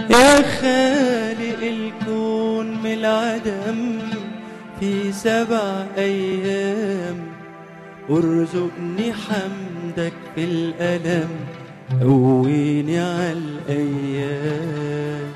يا خالق الكون من العدم في سبع أيام ارزقني حمدك في الألم قويني على الأيام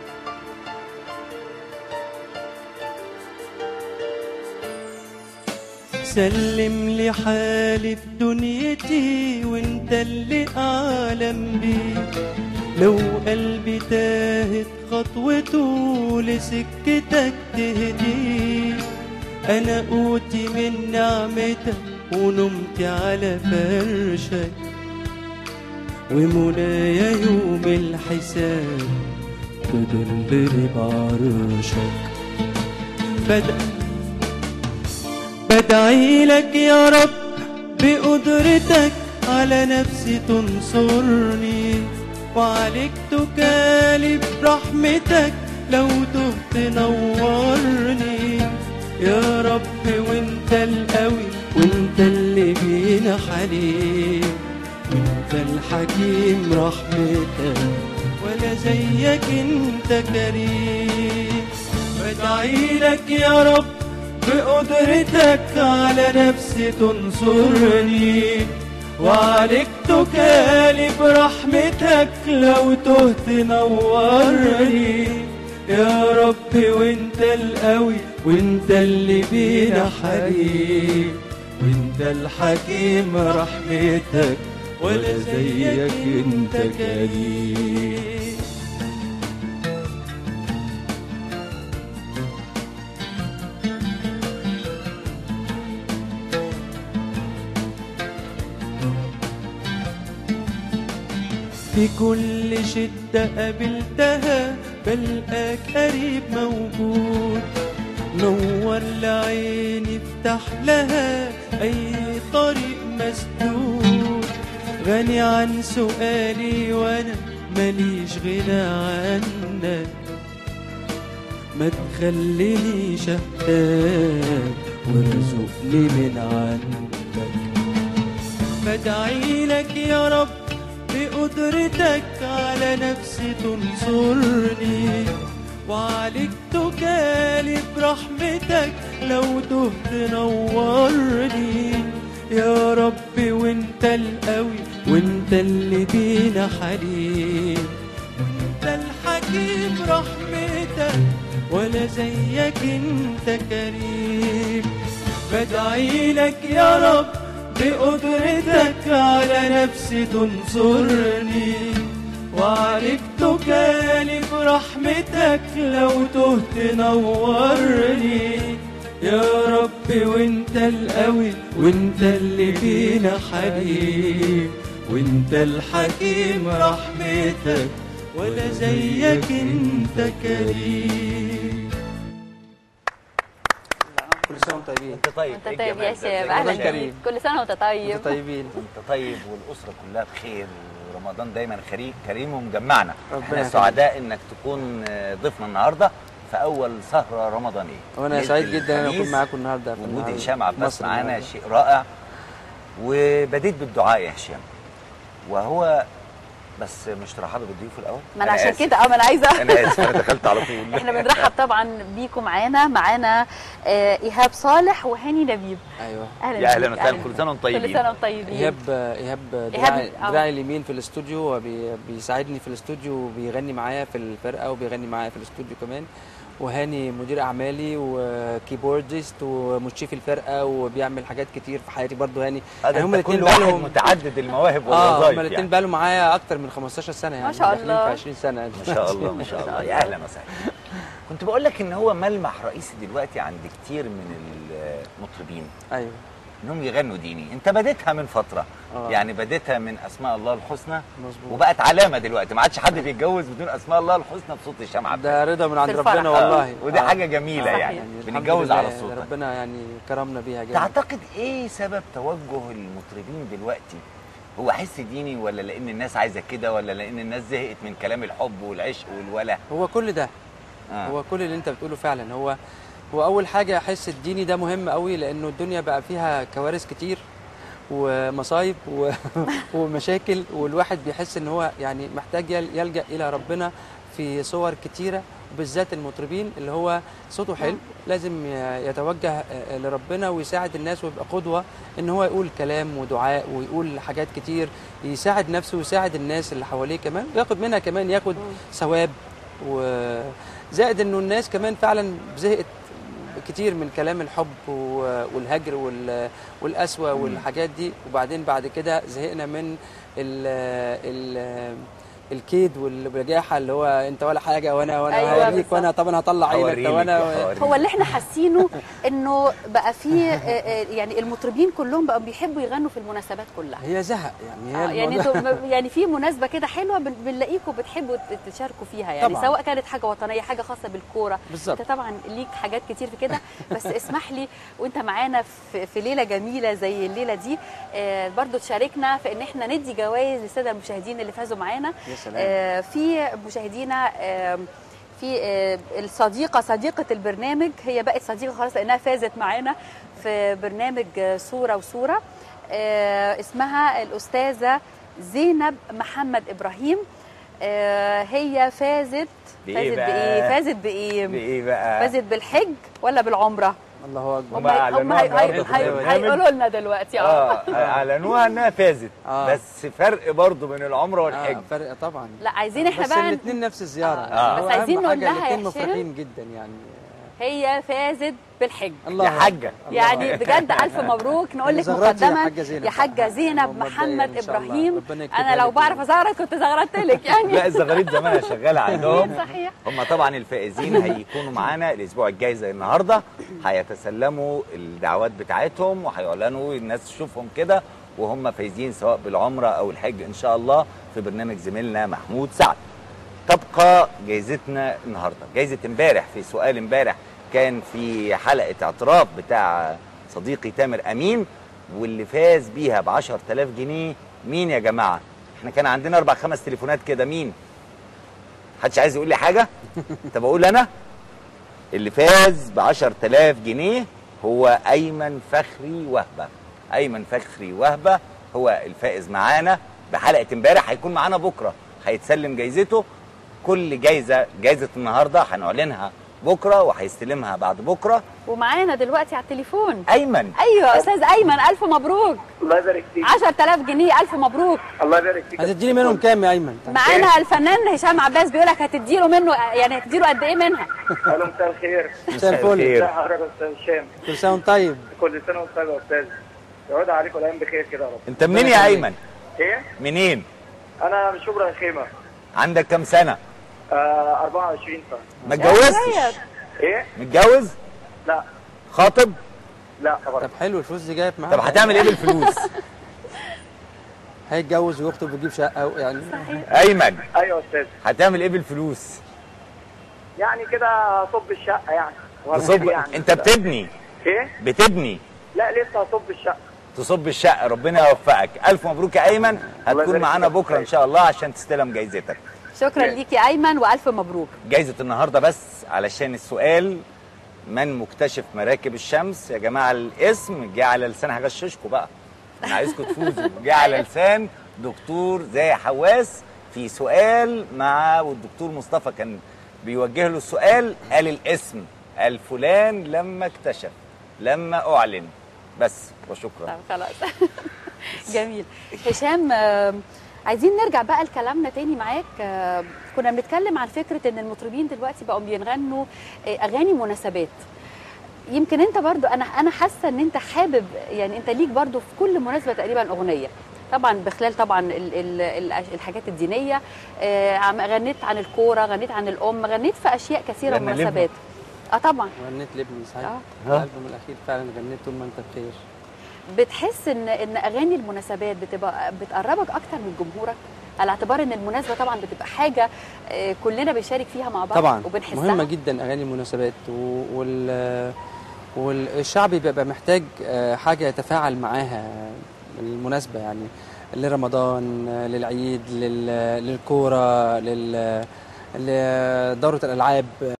سلم لي حالي في دنيتي وانت اللي اعلم بيه لو قلبي تاهت خطوته لسكتك تهديه انا قوتي من نعمتك ونمت على فرشك ومنايا يوم الحساب تضلني بعرشك بدأ بدعي لك يا رب بقدرتك على نفسي تنصرني وعليك تكالب رحمتك لو تهت نورني يا رب وانت القوي وانت اللي بينا حليم وانت الحكيم رحمتك ولا زيك انت كريم بدعي لك يا رب بقدرتك على نفسي تنصرني وعليك تكالب رحمتك لو تهت نورني يا رب وانت القوي وانت اللي بينا حريم وانت الحكيم رحمتك ولا زيك انت كريم في كل شدة قابلتها بلقاك قريب موجود نور لعيني افتح لها أي طريق مسدود غني عن سؤالي وأنا ماليش غنى عنك ما تخلينيش احتاج وارزقني من عندك بدعي لك يا رب بقدرتك على نفسي تنصرني وعليك تكالب رحمتك لو تهت نورني يا رب وانت القوي وانت اللي بينا حليم وانت الحكيم رحمتك ولا زيك انت كريم بدعي لك يا رب بقدرتك على نفسي تنصرني وعليك تكالب رحمتك لو تهت نورني يا رب وانت القوي وانت اللي بينا حليم وانت الحكيم رحمتك ولا زيك انت كريم كل سنه وانتم طيبين انت طيب انت إيه طيب الجمال يا ده؟ شباب إزيك اهلا رمضان يا كريم. بيك كل سنه وانت طيب انتم طيبين انت طيب والاسره كلها بخير ورمضان دايما خريج كريم ومجمعنا ربنا احنا يخليك. سعداء انك تكون ضيفنا النهارده في اول سهره رمضانيه وانا ليلة سعيد جدا ان انا اكون الخميس، معاكم النهارده في وجود النهار- هشام عباس مصر معانا النهاردة. شيء رائع وبديت بالدعاء يا هشام وهو بس مش ترحبي بالضيوف الاول ما انا عشان آسف. كده اه ما انا عايزه انا اسف انا دخلت على طول احنا بنرحب طبعا بيكم معانا معانا آه، ايهاب صالح وهاني نبيب ايوه اهلا يا اهلا بيك، وسهلا كل سنه وانتم كل طيبين سنه وانتم طيبين ايهاب ايهاب إيهاب، دراعي آه. دراعي اليمين في الاستوديو وبيساعدني في الاستوديو وبيغني معايا في الفرقه وبيغني معايا في الاستوديو كمان وهاني مدير اعمالي وكيبوردست ومشرف الفرقه وبيعمل حاجات كتير في حياتي برضو هاني هذا هما انت كل الاتنين واحد بقالهم متعدد المواهب اه والوظائف هما الاثنين يعني. بقالهم معايا اكتر من 15 سنه يعني شاء داخلين الله. في 20 سنه ما شاء الله ما شاء الله الله. يا اهلا وسهلا كنت بقول لك ان هو ملمح رئيسي دلوقتي عند كتير من المطربين ايوه انهم يغنوا ديني انت بديتها من فتره آه. يعني بديتها من اسماء الله الحسنى مظبوط وبقت علامه دلوقتي ما عادش حد بيتجوز بدون اسماء الله الحسنى بصوت هشام عبد ده رضا من عند في الفرح. ربنا والله ودي آه. حاجه جميله آه. يعني الحمد بنتجوز لله، على الصوت ده. ربنا يعني كرمنا بيها جدا تعتقد ايه سبب توجه المطربين دلوقتي هو حس ديني ولا لان الناس عايزه كده ولا لان الناس زهقت من كلام الحب والعشق والولا هو كل ده آه. هو كل اللي انت بتقوله فعلا هو هو اول حاجه حس الديني ده مهم قوي لانه الدنيا بقى فيها كوارث كتير ومصايب و... ومشاكل والواحد بيحس ان هو يعني محتاج يل- يلجا الى ربنا في صور كتيره وبالذات المطربين اللي هو صوته حلو لازم ي- يتوجه آه، لربنا ويساعد الناس ويبقى قدوه ان هو يقول كلام ودعاء ويقول حاجات كتير يساعد نفسه ويساعد الناس اللي حواليه كمان وياخد منها كمان ياخد ثواب وزائد انه الناس كمان فعلا زهقت كتير من كلام الحب و- والهجر وال- والقسوه والحاجات دي وبعدين بعد كده زهقنا من ال ال الكيد والبجاحه اللي هو انت ولا حاجه وانا وانا أيوة هوريك بالظبط. وانا طب انا هطلع عينك هوريلك طب انا وهوريلك. هو اللي احنا حاسينه انه بقى في آه، آه، يعني المطربين كلهم بقوا بيحبوا يغنوا في المناسبات كلها هي زهق يعني هي آه، يعني الموضوع- انتوا يعني في مناسبه كده حلوه بن- بنلاقيكم بتحبوا ت- تشاركوا فيها يعني طبعاً. سواء كانت حاجه وطنيه حاجه خاصه بالكوره بالظبط. انت طبعا ليك حاجات كتير في كده بس اسمح لي وانت معانا في, في ليله جميله زي الليله دي آه برضو تشاركنا في ان احنا ندي جوائز للساده المشاهدين اللي فازوا معانا يا سلام. آه في مشاهدينا آه في آه، الصديقة صديقة البرنامج هي بقت صديقة خلاص لأنها فازت معانا في برنامج آه، صورة وصورة آه، اسمها الأستاذة زينب محمد إبراهيم آه، هي فازت بإيه فازت بقى؟ بإيه؟ فازت بإيه؟ بايه بقى فازت بالحج ولا بالعمرة؟ الله اكبر هم أعلنوها هي- هي- النهاردة في هي- البرنامج. هيقولوا لنا دلوقتي اه اه اعلنوها انها فازت آه. بس فرق برضه بين العمره والحج آه فرق طبعا لا عايزين احنا بس بقى الاثنين نفس الزياره آه. هو بس عايزين أهم نقول حاجة لها يا الاتنين هشام. مفرحين جدا يعني هي فازت بالحج الله يا أكبر. حاجة. الله يعني أكبر. بجد الف مبروك نقول لك زغرتي يا مقدما حاجة زينب. يا حاجه زينب اللهم محمد إن شاء الله. ابراهيم ربنا يكتبها انا لو لك بعرف يعني. ازغرط كنت زغرت لك يعني لا الزغاريد زمانها شغاله عندهم صحيح هم طبعا الفائزين هيكونوا معانا الاسبوع الجاي زي النهارده هيتسلموا الدعوات بتاعتهم وهيعلنوا الناس تشوفهم كده وهم فايزين سواء بالعمره او الحج ان شاء الله في برنامج زميلنا محمود سعد تبقى جايزتنا النهارده جايزه امبارح في سؤال امبارح كان في حلقه اعتراف بتاع صديقي تامر امين واللي فاز بيها ب 10000 جنيه مين يا جماعه احنا كان عندنا اربع خمس تليفونات كده مين محدش عايز يقول لي حاجه طب اقول انا اللي فاز ب 10000 جنيه هو ايمن فخري وهبه ايمن فخري وهبه هو الفائز معانا بحلقه امبارح هيكون معانا بكره هيتسلم جايزته كل جايزه جايزه النهارده هنعلنها بكره وهيستلمها بعد بكره ومعانا دلوقتي على التليفون ايمن ايوه استاذ ايمن الف مبروك الله يبارك فيك 10000 جنيه الف مبروك الله يبارك فيك هتديني منهم كام يا ايمن معانا الفنان هشام عباس بيقول لك هتديله منه يعني هتديله قد ايه منها الو مساء الخير مساء الفل الخير. ازي حضرتك يا استاذ هشام كل سنه وانت طيب كل سنه وانت طيب يا استاذ يعود عليكم الايام بخير كده يا رب انت منين يا ايمن ايه منين انا من شبرا الخيمه عندك كام سنه آه 24 سنه ما اتجوزتش ايه متجوز لا خاطب لا طبعا طب حلو الفلوس دي جايه معاك طب هتعمل ايه بالفلوس هيتجوز ويخطب ويجيب شقه يعني ايمن ايوه يا استاذ هتعمل ايه بالفلوس يعني كده هصب الشقه يعني تصب يعني انت بتبني ايه بتبني لا لسه هصب الشقه تصب الشقه ربنا يوفقك الف مبروك يا ايمن هتكون يبارك معانا فيك. بكره ان شاء الله عشان تستلم جايزتك شكرا ليك يا ايمن والف مبروك جايزه النهارده بس علشان السؤال من مكتشف مراكب الشمس يا جماعه الاسم جه على لسان هغششكم بقى انا عايزكم تفوزوا جه على لسان دكتور زي حواس في سؤال مع والدكتور مصطفى كان بيوجه له السؤال قال الاسم قال فلان لما اكتشف لما اعلن بس وشكرا طب خلاص جميل هشام آه، عايزين نرجع بقى لكلامنا تاني معاك آه، كنا بنتكلم عن فكره ان المطربين دلوقتي بقوا بيغنوا آه، اغاني مناسبات يمكن انت برضو انا انا حاسه ان انت حابب يعني انت ليك برضو في كل مناسبه تقريبا اغنيه طبعا بخلال طبعا ال ال ال الحاجات الدينيه آه، عم- غنيت عن الكوره غنيت عن الام غنيت في اشياء كثيره غنى لابنه. مناسبات اه طبعا غنيت لابني صحيح آه. الالبوم الاخير فعلا غنيت طول ما انت بخير بتحس ان ان اغاني المناسبات بتبقى بتقربك اكتر من جمهورك على اعتبار ان المناسبه طبعا بتبقى حاجه آه، كلنا بنشارك فيها مع بعض طبعا وبنحسها مهمه جدا اغاني المناسبات و- وال والشعب بيبقى محتاج آه، حاجه يتفاعل معاها المناسبه يعني لرمضان آه، للعيد لل- للكوره لل لدوره الالعاب